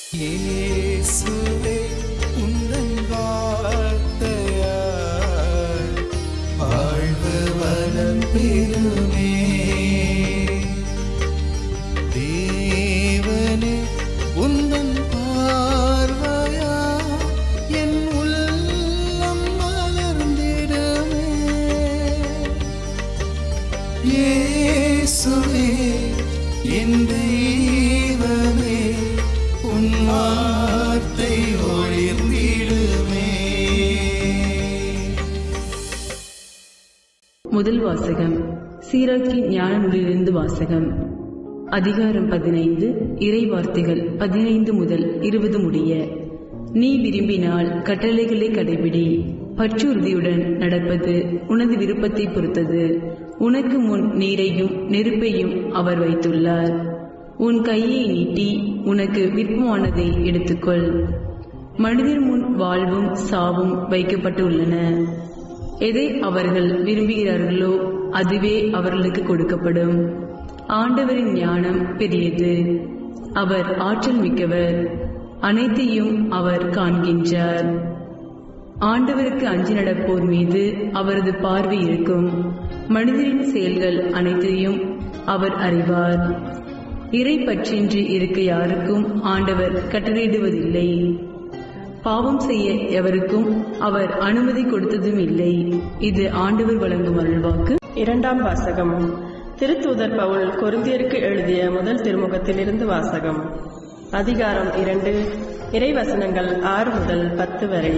இயேசுவே உந்தன் வார்த்தையால் வாழ்வு வளம் பெறுமே தேவனே உந்தன் பார்வையா என் உள்ளம் மலர்ந்திடுமே இயேசுவே என் தெய்வமே உன் வார்த்தை ஒளிர்ந்திடுமே முதல் வாசகம் சீராக்கி ஞான நூலிலிருந்து வாசகம் அதிகாரம் பதினைந்து இறை வார்த்தைகள் பதினைந்து முதல் இருபது முடிய நீ விரும்பினால் கட்டளைகளை கடைபிடி பற்றுறுதியுடன் நடப்பது உனது விருப்பத்தை பொறுத்தது உனக்கு முன் நீரையும் நெருப்பையும் அவர் வைத்துள்ளார் உன் கையை நீட்டி உனக்கு விருப்பமானதை எடுத்துக்கொள் மனிதர் முன் வாழ்வும் சாவும் வைக்கப்பட்டு உள்ளன எதை அவர்கள் விரும்புகிறார்களோ அதுவே அவர்களுக்கு கொடுக்கப்படும் ஆண்டவரின் ஞானம் பெரியது அவர் ஆற்றல் மிக்கவர் அனைத்தையும் அவர் காண்கின்றார் ஆண்டவருக்கு அஞ்சி நடப்போர் மீது அவரது பார்வை இருக்கும் மனிதரின் செயல்கள் அனைத்தையும் அவர் அறிவார் இறை பற்றின்றி இருக்க யாருக்கும் ஆண்டவர் கட்டளையிடுவதில்லை பாவம் செய்ய எவருக்கும் அவர் அனுமதி கொடுத்ததும் இல்லை இது ஆண்டவர் வழங்கும் அருள்வாக்கு இரண்டாம் வாசகம் திருத்தூதர் பவுல் கொரிந்தியருக்கு எழுதிய முதல் திருமுகத்திலிருந்து வாசகம் அதிகாரம் இரண்டு இறைவசனங்கள் ஆறு முதல் பத்து வரை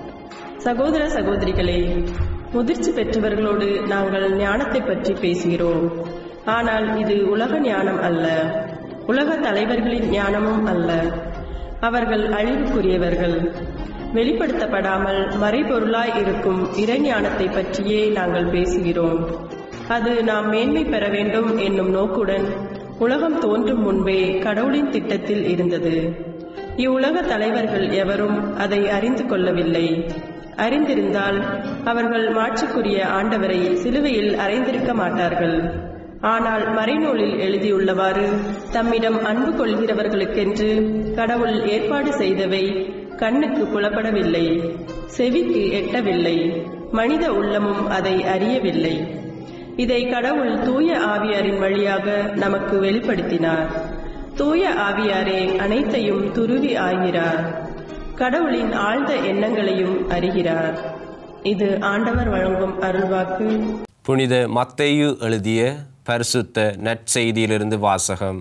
சகோதர சகோதரிகளே முதிர்ச்சி பெற்றவர்களோடு நாங்கள் ஞானத்தை பற்றி பேசுகிறோம் ஆனால் இது உலக ஞானம் அல்ல உலக தலைவர்களின் ஞானமும் அல்ல அவர்கள் அழிவுக்குரியவர்கள் வெளிப்படுத்தப்படாமல் மறைபொருளாய் இருக்கும் இறைஞானத்தை பற்றியே நாங்கள் பேசுகிறோம் அது நாம் மேன்மை பெற வேண்டும் என்னும் நோக்குடன் உலகம் தோன்றும் முன்பே கடவுளின் திட்டத்தில் இருந்தது இவ்வுலக தலைவர்கள் எவரும் அதை அறிந்து கொள்ளவில்லை அறிந்திருந்தால் அவர்கள் மாட்சிக்குரிய ஆண்டவரை சிலுவையில் அறைந்திருக்க மாட்டார்கள் ஆனால் மறைநூலில் எழுதியுள்ளவாறு தம்மிடம் அன்பு கொள்கிறவர்களுக்கென்று கடவுள் ஏற்பாடு செய்தவை கண்ணுக்கு புலப்படவில்லை செவிக்கு எட்டவில்லை மனித உள்ளமும் அதை அறியவில்லை இதை கடவுள் தூய ஆவியாரின் வழியாக நமக்கு வெளிப்படுத்தினார் தூய ஆவியாரே அனைத்தையும் துருவி ஆகிறார் கடவுளின் ஆழ்ந்த எண்ணங்களையும் அறிகிறார் இது ஆண்டவர் வழங்கும் அருள்வாக்கு புனித மத்தேயு எழுதிய பரிசுத்த நற்செய்தியிலிருந்து வாசகம்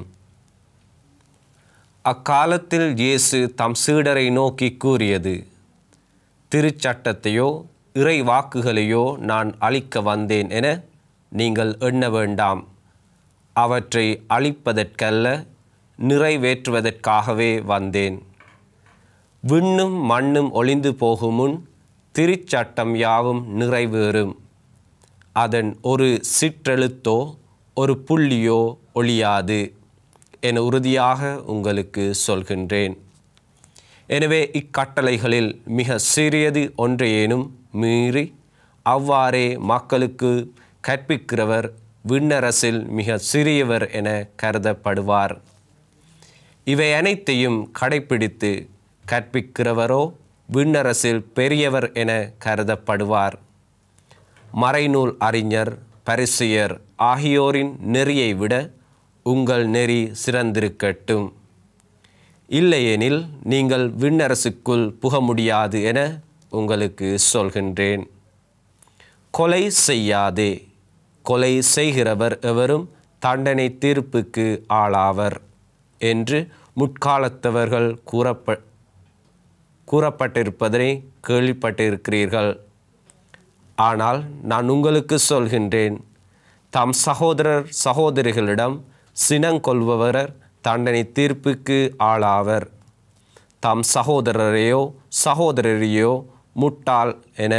அக்காலத்தில் இயேசு தம் சீடரை நோக்கி கூறியது திருச்சட்டத்தையோ இறை வாக்குகளையோ நான் அழிக்க வந்தேன் என நீங்கள் எண்ண வேண்டாம் அவற்றை அழிப்பதற்கல்ல நிறைவேற்றுவதற்காகவே வந்தேன் விண்ணும் மண்ணும் ஒளிந்து போகுமுன் திருச்சட்டம் யாவும் நிறைவேறும் அதன் ஒரு சிற்றெழுத்தோ ஒரு புள்ளியோ ஒளியாது என உறுதியாக உங்களுக்கு சொல்கின்றேன் எனவே இக்கட்டளைகளில் மிக சிறியது ஒன்றையேனும் மீறி அவ்வாறே மக்களுக்கு கற்பிக்கிறவர் விண்ணரசில் மிக சிறியவர் என கருதப்படுவார் இவை அனைத்தையும் கடைப்பிடித்து கற்பிக்கிறவரோ விண்ணரசில் பெரியவர் என கருதப்படுவார் மறைநூல் அறிஞர் பரிசியர் ஆகியோரின் நெறியை விட உங்கள் நெறி சிறந்திருக்கட்டும் இல்லையெனில் நீங்கள் விண்ணரசுக்குள் புக முடியாது என உங்களுக்கு சொல்கின்றேன் கொலை செய்யாதே கொலை செய்கிறவர் எவரும் தண்டனை தீர்ப்புக்கு ஆளாவர் என்று முற்காலத்தவர்கள் கூறப்ப கூறப்பட்டிருப்பதை கேள்விப்பட்டிருக்கிறீர்கள் ஆனால் நான் உங்களுக்கு சொல்கின்றேன் தம் சகோதரர் சகோதரிகளிடம் சினங்கொள்பவர் தண்டனை தீர்ப்புக்கு ஆளாவர் தம் சகோதரரையோ சகோதரரையோ முட்டாள் என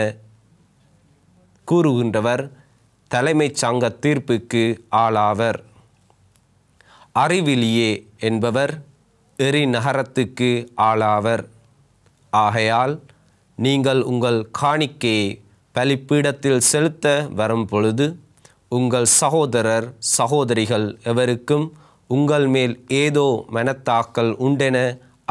கூறுகின்றவர் தலைமைச் சங்க தீர்ப்புக்கு ஆளாவர் அறிவிலியே என்பவர் எரி நகரத்துக்கு ஆளாவர் ஆகையால் நீங்கள் உங்கள் காணிக்கையை பலிப்பீடத்தில் செலுத்த வரும் பொழுது உங்கள் சகோதரர் சகோதரிகள் எவருக்கும் உங்கள் மேல் ஏதோ மனத்தாக்கல் உண்டென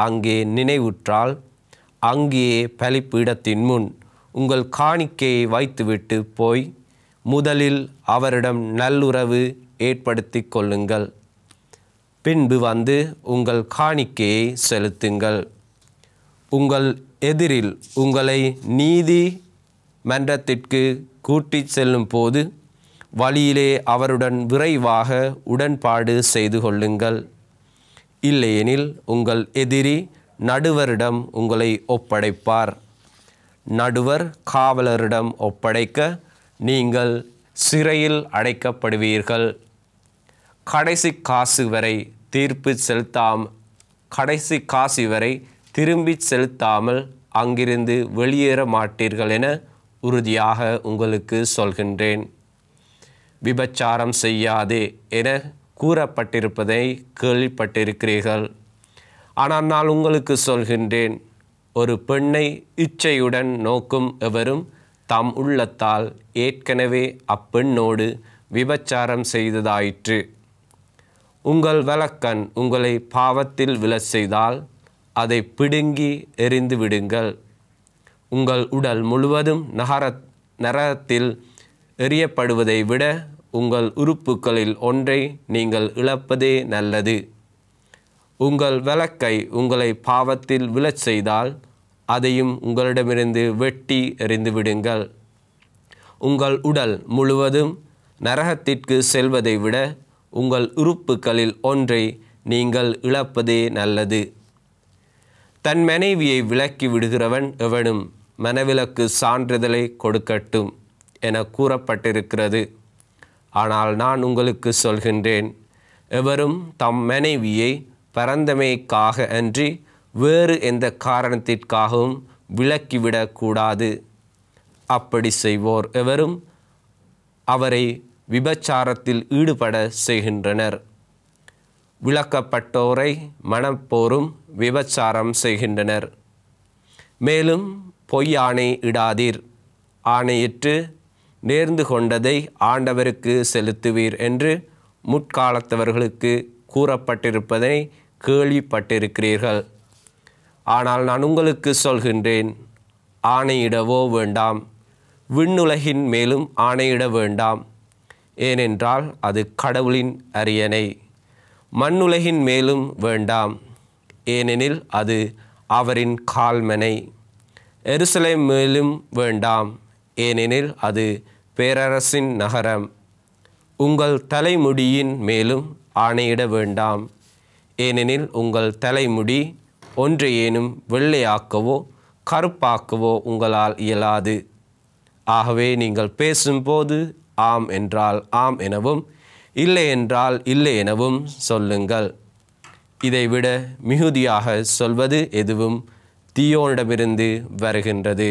அங்கே நினைவுற்றால் அங்கேயே பலிப்பீடத்தின் முன் உங்கள் காணிக்கையை வைத்துவிட்டு போய் முதலில் அவரிடம் நல்லுறவு ஏற்படுத்தி கொள்ளுங்கள் பின்பு வந்து உங்கள் காணிக்கையை செலுத்துங்கள் உங்கள் எதிரில் உங்களை நீதி மன்றத்திற்கு கூட்டிச் செல்லும் போது வழியிலே அவருடன் விரைவாக உடன்பாடு செய்து கொள்ளுங்கள் இல்லையெனில் உங்கள் எதிரி நடுவரிடம் உங்களை ஒப்படைப்பார் நடுவர் காவலரிடம் ஒப்படைக்க நீங்கள் சிறையில் அடைக்கப்படுவீர்கள் கடைசி காசு வரை தீர்ப்பு செலுத்தாம கடைசி காசு வரை திரும்பி செலுத்தாமல் அங்கிருந்து வெளியேற மாட்டீர்கள் என உறுதியாக உங்களுக்கு சொல்கின்றேன் விபச்சாரம் செய்யாதே என கூறப்பட்டிருப்பதை கேள்விப்பட்டிருக்கிறீர்கள் ஆனால் நான் உங்களுக்கு சொல்கின்றேன் ஒரு பெண்ணை இச்சையுடன் நோக்கும் எவரும் தம் உள்ளத்தால் ஏற்கனவே அப்பெண்ணோடு விபச்சாரம் செய்ததாயிற்று உங்கள் வலக்கண் உங்களை பாவத்தில் விழச் செய்தால் அதை பிடுங்கி எறிந்து விடுங்கள் உங்கள் உடல் முழுவதும் நகர நரகத்தில் எறியப்படுவதை விட உங்கள் உறுப்புகளில் ஒன்றை நீங்கள் இழப்பதே நல்லது உங்கள் விளக்கை உங்களை பாவத்தில் விழச் செய்தால் அதையும் உங்களிடமிருந்து வெட்டி எறிந்து விடுங்கள் உங்கள் உடல் முழுவதும் நரகத்திற்கு செல்வதை விட உங்கள் உறுப்புகளில் ஒன்றை நீங்கள் இழப்பதே நல்லது தன் மனைவியை விலக்கி விடுகிறவன் எவனும் மனவிலக்கு சான்றிதழை கொடுக்கட்டும் என கூறப்பட்டிருக்கிறது ஆனால் நான் உங்களுக்கு சொல்கின்றேன் எவரும் தம் மனைவியை பரந்தமைக்காக அன்றி வேறு எந்த காரணத்திற்காகவும் விலக்கிவிடக்கூடாது அப்படி செய்வோர் எவரும் அவரை விபச்சாரத்தில் ஈடுபட செய்கின்றனர் விளக்கப்பட்டோரை மனப்போரும் விபச்சாரம் செய்கின்றனர் மேலும் பொய் ஆணை இடாதீர் ஆணையிட்டு நேர்ந்து கொண்டதை ஆண்டவருக்கு செலுத்துவீர் என்று முற்காலத்தவர்களுக்கு கூறப்பட்டிருப்பதை கேள்விப்பட்டிருக்கிறீர்கள் ஆனால் நான் உங்களுக்கு சொல்கின்றேன் ஆணையிடவோ வேண்டாம் விண்ணுலகின் மேலும் ஆணையிட வேண்டாம் ஏனென்றால் அது கடவுளின் அரியணை மண்ணுலகின் மேலும் வேண்டாம் ஏனெனில் அது அவரின் கால்மனை எருசலேம் மேலும் வேண்டாம் ஏனெனில் அது பேரரசின் நகரம் உங்கள் தலைமுடியின் மேலும் ஆணையிட வேண்டாம் ஏனெனில் உங்கள் தலைமுடி ஒன்றையேனும் வெள்ளையாக்கவோ கருப்பாக்கவோ உங்களால் இயலாது ஆகவே நீங்கள் பேசும்போது ஆம் என்றால் ஆம் எனவும் இல்லை என்றால் இல்லை எனவும் சொல்லுங்கள் இதைவிட மிகுதியாக சொல்வது எதுவும் தீயோனிடமிருந்து வருகின்றது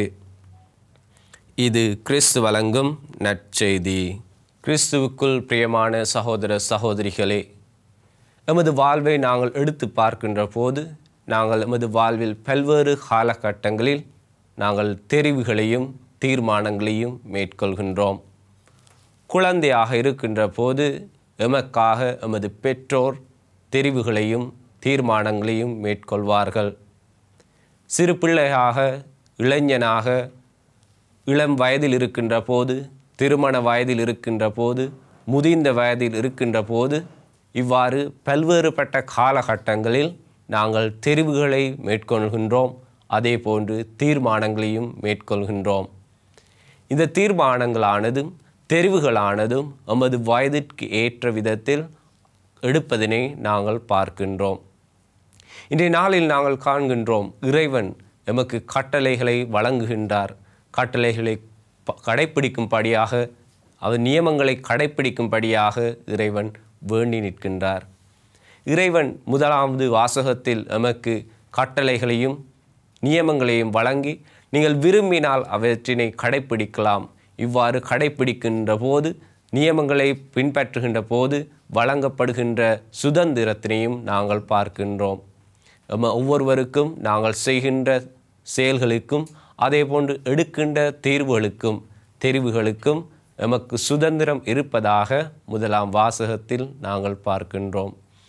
இது கிறிஸ்து வழங்கும் நற்செய்தி கிறிஸ்துவுக்குள் பிரியமான சகோதர சகோதரிகளே எமது வாழ்வை நாங்கள் எடுத்து பார்க்கின்ற போது நாங்கள் எமது வாழ்வில் பல்வேறு காலகட்டங்களில் நாங்கள் தெரிவுகளையும் தீர்மானங்களையும் மேற்கொள்கின்றோம் குழந்தையாக இருக்கின்ற போது எமக்காக எமது பெற்றோர் தெரிவுகளையும் தீர்மானங்களையும் மேற்கொள்வார்கள் சிறு பிள்ளையாக இளைஞனாக இளம் வயதில் இருக்கின்ற போது திருமண வயதில் இருக்கின்ற போது முதிர்ந்த வயதில் இருக்கின்ற போது இவ்வாறு பல்வேறுபட்ட காலகட்டங்களில் நாங்கள் தெரிவுகளை மேற்கொள்கின்றோம் அதே போன்று தீர்மானங்களையும் மேற்கொள்கின்றோம் இந்த தீர்மானங்களானதும் தெரிவுகளானதும் எமது வயதிற்கு ஏற்ற விதத்தில் எடுப்பதனை நாங்கள் பார்க்கின்றோம் இன்றைய நாளில் நாங்கள் காண்கின்றோம் இறைவன் எமக்கு கட்டளைகளை வழங்குகின்றார் கட்டளைகளை ப- கடைப்பிடிக்கும்படியாக அவர் நியமங்களை கடைப்பிடிக்கும்படியாக இறைவன் வேண்டி நிற்கின்றார் இறைவன் முதலாவது வாசகத்தில் எமக்கு கட்டளைகளையும் நியமங்களையும் வழங்கி நீங்கள் விரும்பினால் அவற்றினை கடைப்பிடிக்கலாம் இவ்வாறு கடைப்பிடிக்கின்ற போது நியமங்களை பின்பற்றுகின்ற போது வழங்கப்படுகின்ற சுதந்திரத்தினையும் நாங்கள் பார்க்கின்றோம் எம ஒவ்வொருவருக்கும் நாங்கள் செய்கின்ற செயல்களுக்கும் அதேபோன்று எடுக்கின்ற தீர்வுகளுக்கும் தெரிவுகளுக்கும் எமக்கு சுதந்திரம் இருப்பதாக முதலாம் வாசகத்தில் நாங்கள் பார்க்கின்றோம்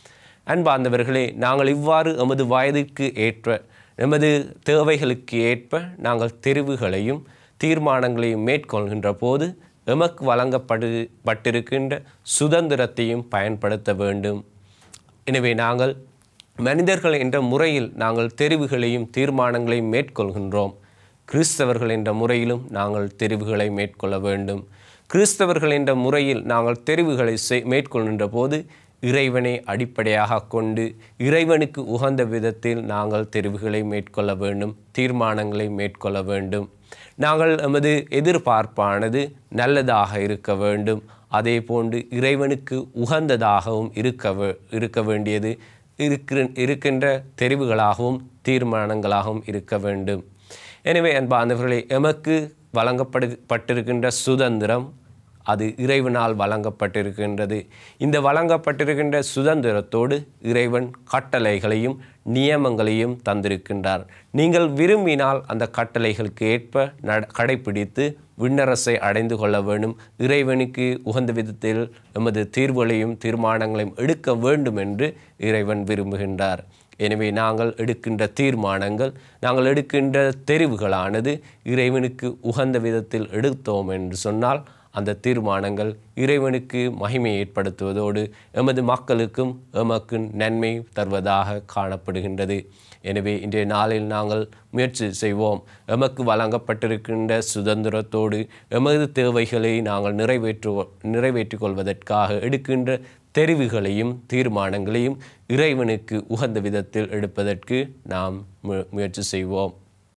அன்பார்ந்தவர்களே நாங்கள் இவ்வாறு எமது வயதிற்கு ஏற்ற எமது தேவைகளுக்கு ஏற்ப நாங்கள் தெரிவுகளையும் தீர்மானங்களையும் மேற்கொள்கின்ற போது எமக்கு வழங்கப்படு பட்டிருக்கின்ற சுதந்திரத்தையும் பயன்படுத்த வேண்டும் எனவே நாங்கள் மனிதர்கள் என்ற முறையில் நாங்கள் தெரிவுகளையும் தீர்மானங்களையும் மேற்கொள்கின்றோம் கிறிஸ்தவர்கள் என்ற முறையிலும் நாங்கள் தெரிவுகளை மேற்கொள்ள வேண்டும் கிறிஸ்தவர்கள் என்ற முறையில் நாங்கள் தெரிவுகளை செய் மேற்கொள்கின்ற போது இறைவனை அடிப்படையாக கொண்டு இறைவனுக்கு உகந்த விதத்தில் நாங்கள் தெரிவுகளை மேற்கொள்ள வேண்டும் தீர்மானங்களை மேற்கொள்ள வேண்டும் நாங்கள் எமது எதிர்பார்ப்பானது நல்லதாக இருக்க வேண்டும் அதே போன்று இறைவனுக்கு உகந்ததாகவும் இருக்க வே- இருக்க வேண்டியது இருக்கிற இருக்கின்ற தெரிவுகளாகவும் தீர்மானங்களாகவும் இருக்க வேண்டும் எனவே அன்பார்ந்தவர்களே எமக்கு வழங்கப்படு பட்டிருக்கின்ற சுதந்திரம் அது இறைவனால் வழங்கப்பட்டிருக்கின்றது இந்த வழங்கப்பட்டிருக்கின்ற சுதந்திரத்தோடு இறைவன் கட்டளைகளையும் நியமங்களையும் தந்திருக்கின்றார் நீங்கள் விரும்பினால் அந்த கட்டளைகளுக்கு ஏற்ப நட கடைப்பிடித்து விண்ணரசை அடைந்து கொள்ள வேண்டும் இறைவனுக்கு உகந்த விதத்தில் எமது தீர்வுகளையும் தீர்மானங்களையும் எடுக்க வேண்டும் என்று இறைவன் விரும்புகின்றார் எனவே நாங்கள் எடுக்கின்ற தீர்மானங்கள் நாங்கள் எடுக்கின்ற தெரிவுகளானது இறைவனுக்கு உகந்த விதத்தில் எடுத்தோம் என்று சொன்னால் அந்த தீர்மானங்கள் இறைவனுக்கு மகிமை ஏற்படுத்துவதோடு எமது மக்களுக்கும் எமக்கு நன்மை தருவதாக காணப்படுகின்றது எனவே இன்றைய நாளில் நாங்கள் முயற்சி செய்வோம் எமக்கு வழங்கப்பட்டிருக்கின்ற சுதந்திரத்தோடு எமது தேவைகளை நாங்கள் நிறைவேற்று நிறைவேற்றிக் கொள்வதற்காக எடுக்கின்ற தெரிவுகளையும் தீர்மானங்களையும் இறைவனுக்கு உகந்த விதத்தில் எடுப்பதற்கு நாம் மு- முயற்சி செய்வோம்